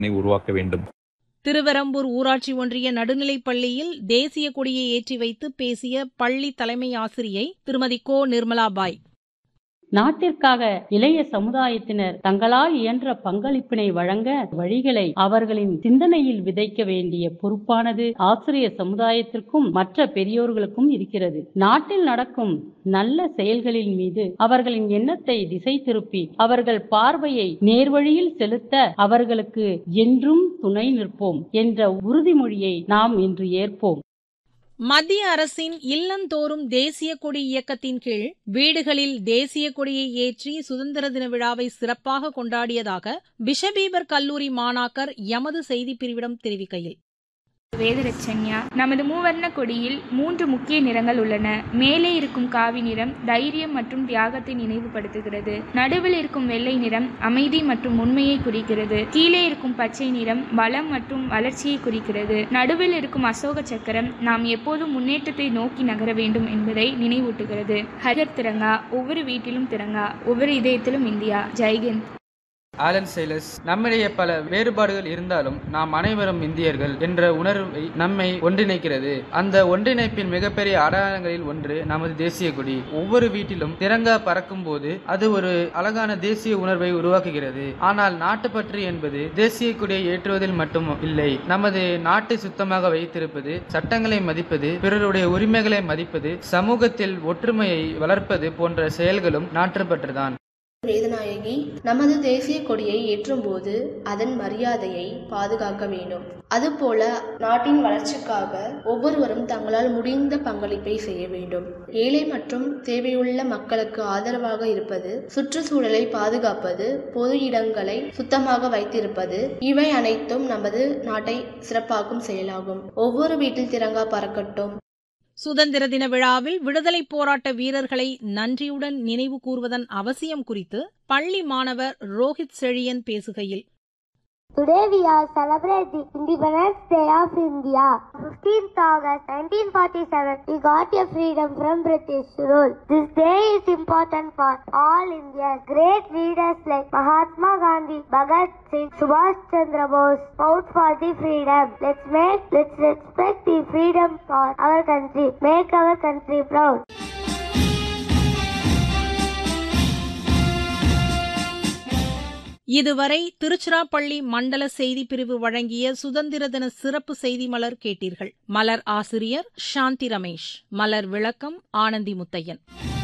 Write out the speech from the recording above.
உருவாக்க வேண்டும் திருவெரம்பூர் ஊராட்சி ஒன்றிய நடுநிலைப் பள்ளியில் தேசிய கொடியை ஏற்றி வைத்து பேசிய பள்ளி தலைமை ஆசிரியை திருமதி கோ நிர்மலாபாய் நாட்டிற்காக இளைய சமுதாயத்தினர் தங்களால் இயன்ற பங்களிப்பினை வழங்க வழிகளை அவர்களின் சிந்தனையில் விதைக்க வேண்டிய பொறுப்பானது ஆசிரியர் சமுதாயத்திற்கும் மற்ற பெரியோர்களுக்கும் இருக்கிறது நாட்டில் நடக்கும் நல்ல செயல்களின் மீது அவர்களின் எண்ணத்தை திசை திருப்பி அவர்கள் பார்வையை நேர்வழியில் செலுத்த அவர்களுக்கு என்றும் துணை நிற்போம் என்ற உறுதிமொழியை நாம் இன்று ஏற்போம் மத்திய அரசின் இல்லந்தோறும் தேசிய கொடி இயக்கத்தின் கீழ் வீடுகளில் தேசிய கொடியை ஏற்றி சுதந்திர தின விழாவை சிறப்பாக கொண்டாடியதாக பிஷபீபர் கல்லூரி மாணாக்கர் எமது செய்திப் பிரிவிடம் தெரிவிக்கையில் வேதரட்சன்யா நமது மூவர்ண கொடியில் மூன்று முக்கிய நிறங்கள் உள்ளன மேலே இருக்கும் காவி நிறம் தைரியம் மற்றும் தியாகத்தை நினைவுபடுத்துகிறது நடுவில் இருக்கும் வெள்ளை நிறம் அமைதி மற்றும் உண்மையை குறிக்கிறது கீழே இருக்கும் பச்சை நிறம் பலம் மற்றும் வளர்ச்சியை குறிக்கிறது நடுவில் இருக்கும் அசோக சக்கரம் நாம் எப்போதும் முன்னேற்றத்தை நோக்கி நகர வேண்டும் என்பதை நினைவூட்டுகிறது ஹரிகர் திரங்கா ஒவ்வொரு வீட்டிலும் திரங்கா ஒவ்வொரு இதயத்திலும் இந்தியா ஜெய்ஹிந்த் ஆலன் சைலஸ் நம்மிடையே பல வேறுபாடுகள் இருந்தாலும் நாம் அனைவரும் இந்தியர்கள் என்ற உணர்வை நம்மை ஒன்றிணைக்கிறது அந்த ஒன்றிணைப்பின் மிகப்பெரிய அடையாளங்களில் ஒன்று நமது தேசிய கொடி ஒவ்வொரு வீட்டிலும் திரங்கா பறக்கும் போது அது ஒரு அழகான தேசிய உணர்வை உருவாக்குகிறது ஆனால் நாட்டுப்பற்று என்பது தேசிய கொடியை ஏற்றுவதில் மட்டும் இல்லை நமது நாட்டை சுத்தமாக வைத்திருப்பது சட்டங்களை மதிப்பது பிறருடைய உரிமைகளை மதிப்பது சமூகத்தில் ஒற்றுமையை வளர்ப்பது போன்ற செயல்களும் நாட்டுப்பற்றுதான் வேதநாயகி நமது தேசிய கொடியை ஏற்றும்போது அதன் மரியாதையை பாதுகாக்க வேண்டும் அதுபோல நாட்டின் வளர்ச்சிக்காக ஒவ்வொருவரும் தங்களால் முடிந்த பங்களிப்பை செய்ய வேண்டும் ஏழை மற்றும் தேவையுள்ள மக்களுக்கு ஆதரவாக இருப்பது சுற்றுச்சூழலை பாதுகாப்பது பொது இடங்களை சுத்தமாக வைத்திருப்பது இவை அனைத்தும் நமது நாட்டை சிறப்பாக்கும் செயலாகும் ஒவ்வொரு வீட்டில் திரங்கா பறக்கட்டும் சுதந்திர தின விழாவில் விடுதலைப் போராட்ட வீரர்களை நன்றியுடன் நினைவு கூர்வதன் அவசியம் குறித்து பள்ளி மாணவர் ரோஹித் செழியன் பேசுகையில் Today we are celebrating the Independence Day of India. 15th August 1947, we got a freedom from British rule. This day is important for all Indians. Great leaders like Mahatma Gandhi, Bhagat Singh, Subhash Chandra Bose fought for the freedom. Let's make, let's respect the freedom for our country. Make our country proud. இதுவரை திருச்சிராப்பள்ளி மண்டல செய்திப் பிரிவு வழங்கிய சுதந்திர தின சிறப்பு செய்தி மலர் கேட்டீர்கள் மலர் ஆசிரியர் சாந்தி ரமேஷ் மலர் விளக்கம் ஆனந்தி முத்தையன்